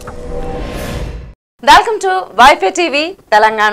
Welcome to WiFi TV Telangana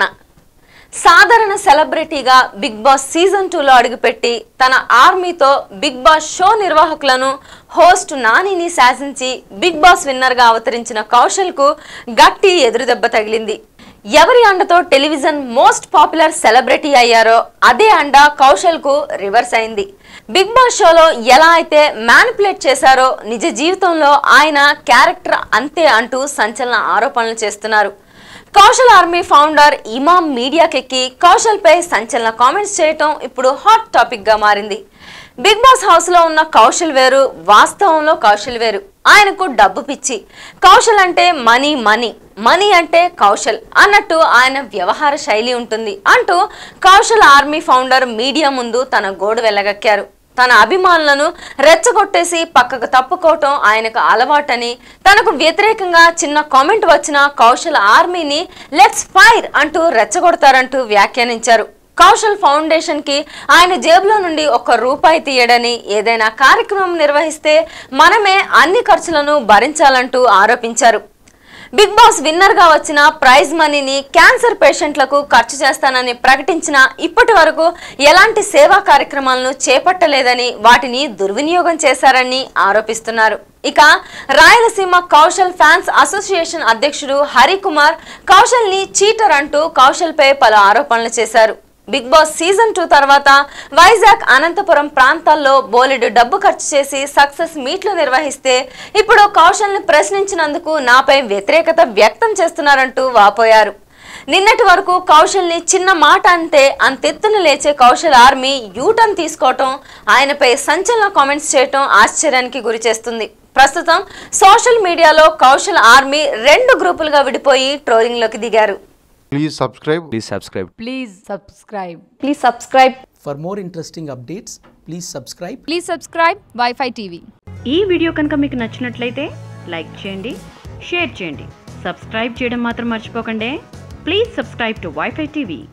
సాధారణ సెలబ్రిటీగా Big Boss season టూలో అడుగుపెట్టి తన ఆర్మీతో బిగ్ బాస్ షో నిర్వాహకులను హోస్ట్ నానిని శాసించి బిగ్ బాస్ విన్నర్గా అవతరించిన కౌశల్కు గట్టి ఎదురుదెబ్బ తగిలింది ఎవరి అండతో టెలివిజన్ మోస్ట్ పాపులర్ సెలబ్రిటీ అయ్యారో అదే అండ కౌశల్కు రివర్స్ అయింది బిగ్ బాస్ షోలో ఎలా అయితే మ్యానిపులేట్ చేశారో నిజ జీవితంలో ఆయన క్యారెక్టర్ అంతే అంటూ సంచలన ఆరోపణలు చేస్తున్నారు కౌశల్ ఆర్మీ ఫౌండర్ ఇమాం మీడియాకెక్కి కౌశల్ పై సంచలన కామెంట్స్ చేయటం ఇప్పుడు హాట్ టాపిక్ గా మారింది బిగ్ బాస్ హౌస్ లో ఉన్న కౌశల్ వేరు వాస్తవంలో కౌశల్ వేరు ఆయనకు డబ్బు పిచ్చి కౌశల్ అంటే మనీ మనీ మనీ అంటే కౌశల్ అన్నట్టు ఆయన వ్యవహార శైలి ఉంటుంది అంటూ కౌశల్ ఆర్మీ ఫౌండర్ మీడియా ముందు తన గోడు వెళ్ళగక్కారు తన అభిమానులను రెచ్చగొట్టేసి పక్కకు తప్పుకోవటం ఆయనకు అలవాటని తనకు వ్యతిరేకంగా చిన్న కామెంట్ వచ్చిన కౌశల్ ఆర్మీని లెట్స్ ఫైర్ అంటూ రెచ్చగొడతారంటూ వ్యాఖ్యానించారు కౌశల్ ఫౌండేషన్ కి ఆయన జేబులో నుండి ఒక్క రూపాయి తీయడని ఏదైనా కార్యక్రమం నిర్వహిస్తే మనమే అన్ని ఖర్చులను భరించాలంటూ ఆరోపించారు బిగ్ బాస్ విన్నర్ గా వచ్చిన ప్రైజ్ మనీని క్యాన్సర్ పేషెంట్లకు ఖర్చు చేస్తానని ప్రకటించిన ఇప్పటి వరకు ఎలాంటి సేవా కార్యక్రమాలను చేపట్టలేదని వాటిని దుర్వినియోగం చేశారని ఆరోపిస్తున్నారు ఇక రాయలసీమ కౌశల్ ఫ్యాన్స్ అసోసియేషన్ అధ్యక్షుడు హరికుమార్ కౌశల్ ని చీటర్ అంటూ కౌశల్ పై పలు ఆరోపణలు చేశారు బిగ్ బాస్ సీజన్ టూ తర్వాత వైజాగ్ అనంతపురం ప్రాంతాల్లో బోలెడు డబ్బు ఖర్చు చేసి సక్సెస్ మీట్లు నిర్వహిస్తే ఇప్పుడు కౌశల్ని ప్రశ్నించినందుకు నాపై వ్యతిరేకత వ్యక్తం చేస్తున్నారంటూ వాపోయారు నిన్నటి వరకు కౌశల్ని చిన్న మాట అంటే అంతెత్తున లేచే కౌశల్ ఆర్మీ యూటర్న్ తీసుకోవటం ఆయనపై సంచలన కామెంట్స్ చేయటం ఆశ్చర్యానికి గురి చేస్తుంది ప్రస్తుతం సోషల్ మీడియాలో కౌశల్ ఆర్మీ రెండు గ్రూపులుగా విడిపోయి ట్రోలింగ్లోకి దిగారు Please subscribe. Please subscribe. Please subscribe. Please subscribe. For more interesting updates, please subscribe Please subscribe Wi-Fi TV. ఈ వీడియో కనుక మీకు నచ్చినట్లయితే లైక్ చేయండి షేర్ చేయండి సబ్స్క్రైబ్ చేయడం మాత్రం మర్చిపోకండి please subscribe to WiFi TV